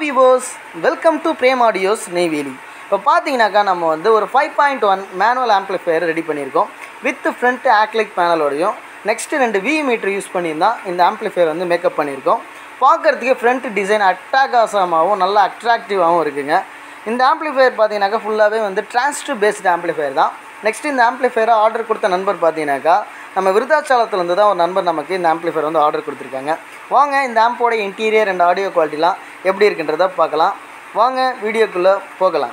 விவோஸ் welcome to Prem audios Neyveli இப்போ பார்த்தீங்கன்னாக்கா நம்ம வந்து ஒரு five point one manual amplifier ready பண்ணியிருக்கோம் வித் ஃப்ரண்ட் ஆக்லிக் பேனலோடையும் நெக்ஸ்ட்டு ரெண்டு வி மீட்டர் யூஸ் பண்ணி தான் இந்த ஆம்ப்ளிஃபையர் வந்து மேக்கப் பண்ணியிருக்கோம் பார்க்குறதுக்கு ஃப்ரண்ட் டிசைன் அட்டாகாசமாகவும் நல்லா அட்ராக்டிவாகவும் இருக்குங்க இந்த ஆம்ப்ளிஃபையர் பார்த்தீங்கன்னாக்கா ஃபுல்லாகவே வந்து டிரான்ஸ்டர் பேஸ்டு ஆம்ப்ளிஃபையர் தான் நெக்ஸ்ட் இந்த ஆம்ப்ளிஃபையரை ஆர்டர் கொடுத்த நண்பர் பார்த்தீங்கன்னாக்கா நம்ம விருதாச்சலத்துலேருந்து தான் ஒரு நண்பர் நமக்கு இந்த ஆம்ப்ளிஃபையர் வந்து ஆர்டர் கொடுத்துருக்காங்க வாங்க இந்த ஆம்போட இன்டீரியர் அண்ட் ஆடியோ குவாலிட்டிலாம் எப்படி இருக்குன்றத பார்க்கலாம் வாங்க வீடியோக்குள்ளே போகலாம்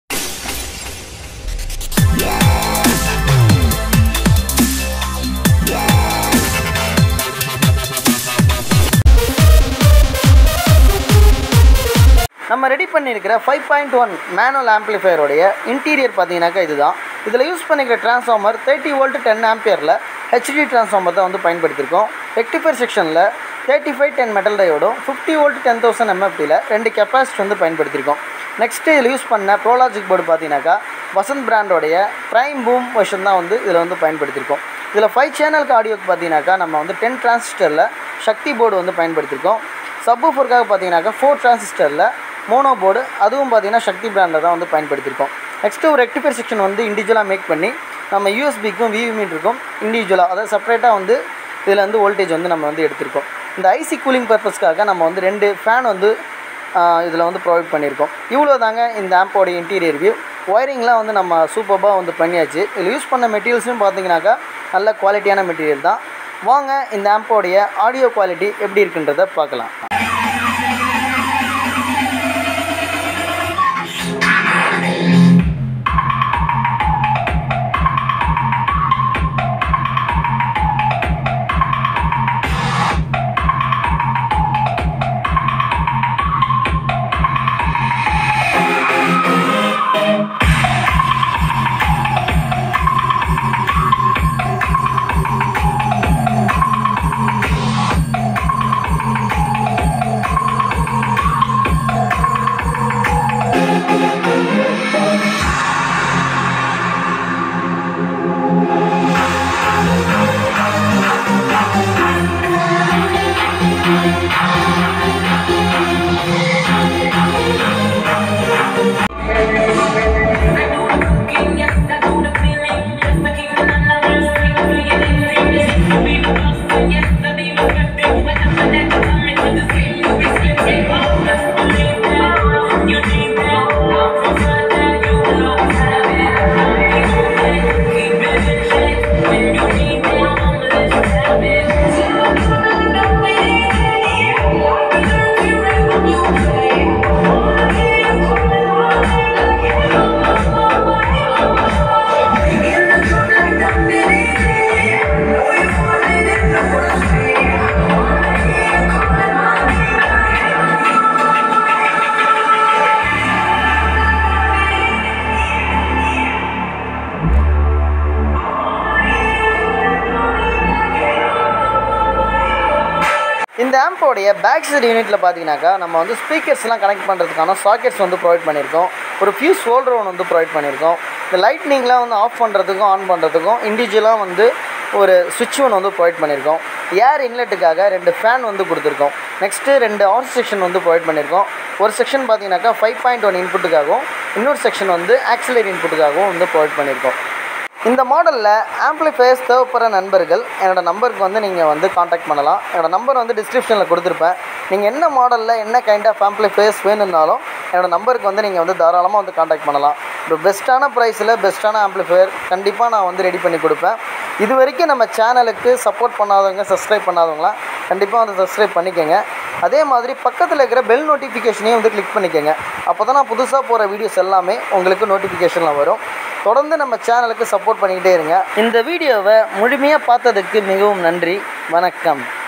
நம்ம ரெடி பண்ணியிருக்கிற ஃபைவ் பாயிண்ட் ஒன் மேனுவல் ஆம்ப்ளிஃபையருடைய இன்டீரியர் பார்த்தீங்கன்னாக்கா இதுதான் இதில் யூஸ் பண்ணிக்கிற ட்ரான்ஸ்ஃபார்மர் தேர்ட்டி வோல்ட் டென் ஆம்பியரில் ஹெச்டி ட்ரான்ஸ்ஃபார்மர் தான் வந்து பயன்படுத்தியிருக்கோம் ரெக்டிஃபைர் செக்ஷனில் தேர்ட்டி ஃபைவ் டென் மெட்டல் டயோடும் ஃபிஃப்டி வோல்ட் டென் தௌசண்ட் எம்எஃப்டியில் ரெண்டு கெப்பாசிட்டி வந்து பயன்படுத்தியிருக்கோம் நெக்ஸ்ட்டு இதில் யூஸ் பண்ண ப்ரோலாஜிக் போர்டு பார்த்தீங்கன்னாக்கா வசந்த் பிராண்டோடைய ப்ரைம் பூம் வெர்ஷன் தான் வந்து இதில் வந்து பயன்படுத்தியிருக்கோம் இதில் ஃபைவ் சேனலுக்கு ஆடியோக்கு பார்த்தீங்கன்னாக்கா நம்ம வந்து டென் டிரான்சிஸ்டரில் சக்தி போர்டு வந்து பயன்படுத்தியிருக்கோம் சப்வூஃபருக்காக பார்த்தீங்கன்னாக்கா ஃபோர் டிரான்சிஸ்டரில் மோனோ போர்டு அதுவும் பார்த்தீங்கன்னா சக்தி பிராண்டில் தான் வந்து பயன்படுத்தியிருக்கோம் நெக்ஸ்ட்டு ஒரு ரெக்டிஃபைர் செக்ஷன் வந்து இண்டிவிஜுவலாக மேக் பண்ணி நம்ம யூஎஸ்பிக்கும் விவி மீட்டருக்கும் இண்டிவிஜுவலாக அதாவது செப்பரேட்டாக வந்து இதில் வந்து வோல்டேஜ் வந்து நம்ம வந்து எடுத்திருக்கோம் இந்த ஐசி கூலிங் பர்பஸ்க்காக நம்ம வந்து ரெண்டு ஃபேன் வந்து இதில் வந்து ப்ரொவைட் பண்ணியிருக்கோம் இவ்வளோ தாங்க இந்த ஆம்போட இன்டீரியர் வியூ ஒயரிங்லாம் வந்து நம்ம சூப்பராக வந்து பண்ணியாச்சு இதில் யூஸ் பண்ண மெட்டீரியல்ஸும் பார்த்தீங்கன்னாக்கா நல்ல குவாலிட்டியான மெட்டீரியல் தான் வாங்க இந்த ஆம்போடைய ஆடியோ குவாலிட்டி எப்படி இருக்குன்றதை பார்க்கலாம் இந்த ஆம்போடைய பேக் சைடு யூனிட்டில் பார்த்தீங்கன்னாக்கா நம்ம வந்து ஸ்பீக்கர்ஸ்லாம் கனெக்ட் பண்ணுறதுக்கான சாக்கெட்ஸ் வந்து ப்ரொவைட் பண்ணியிருக்கோம் ஒரு ஃபியூஸ் ஹோல்டர் ஒன்று வந்து ப்ரொவைட் பண்ணியிருக்கோம் இந்த லைட்னிங்லாம் வந்து ஆஃப் பண்ணுறதுக்கும் ஆன் பண்ணுறதுக்கும் இண்டிவிஜுவலாக வந்து ஒரு சுவிட்ச் ஒன்று வந்து ப்ரொவைட் பண்ணியிருக்கோம் ஏர் இன்லெட்டுக்காக ரெண்டு ஃபேன் வந்து கொடுத்துருக்கோம் நெக்ஸ்ட்டு ரெண்டு ஆர் செக்ஷன் வந்து ப்ரொவைட் பண்ணியிருக்கோம் ஒரு செக்ஷன் பார்த்தீங்கன்னாக்கா ஃபைவ் பாயிண்ட் ஒன் இன்புட்டுக்காகவும் இன்னொரு செக்ஷன் வந்து ஆக்சிலரி இன்புட்டுக்காகவும் வந்து ப்ரொவைட் பண்ணியிருக்கோம் இந்த மாடலில் ஆம்ப்ளிஃபையர்ஸ் தேவைப்படுற நண்பர்கள் என்னோடய நம்பருக்கு வந்து நீங்கள் வந்து காண்டாக்ட் பண்ணலாம் என்னோடய நம்பர் வந்து டிஸ்கிரிப்ஷனில் கொடுத்துருப்பேன் நீங்கள் என்ன மாடலில் என்ன கைண்ட் ஆஃப் ஆம்ப்ளிஃபையர்ஸ் வேணும்னாலும் என்னோடய நம்பருக்கு வந்து நீங்கள் வந்து தாராளமாக வந்து காண்டாக்ட் பண்ணலாம் இப்போ பெஸ்ட்டான ப்ரைஸில் பெஸ்ட்டான ஆம்ப்ளிஃபையர் கண்டிப்பாக நான் வந்து ரெடி பண்ணி கொடுப்பேன் இது வரைக்கும் நம்ம சேனலுக்கு சப்போர்ட் பண்ணாதவங்க சப்ஸ்கிரைப் பண்ணாதவங்களாம் கண்டிப்பாக வந்து சப்ஸ்கிரைப் பண்ணிக்கோங்க அதே மாதிரி பக்கத்தில் இருக்கிற பெல் நோட்டிஃபிகேஷனையும் வந்து கிளிக் பண்ணிக்கோங்க அப்போ தான் நான் புதுசாக போகிற வீடியோஸ் எல்லாமே உங்களுக்கு நோட்டிஃபிகேஷனில் வரும் தொடர்ந்து நம்ம சேனலுக்கு சப்போர்ட் பண்ணிக்கிட்டே இருங்க இந்த வீடியோவை முழுமையாக பார்த்ததுக்கு மிகவும் நன்றி வணக்கம்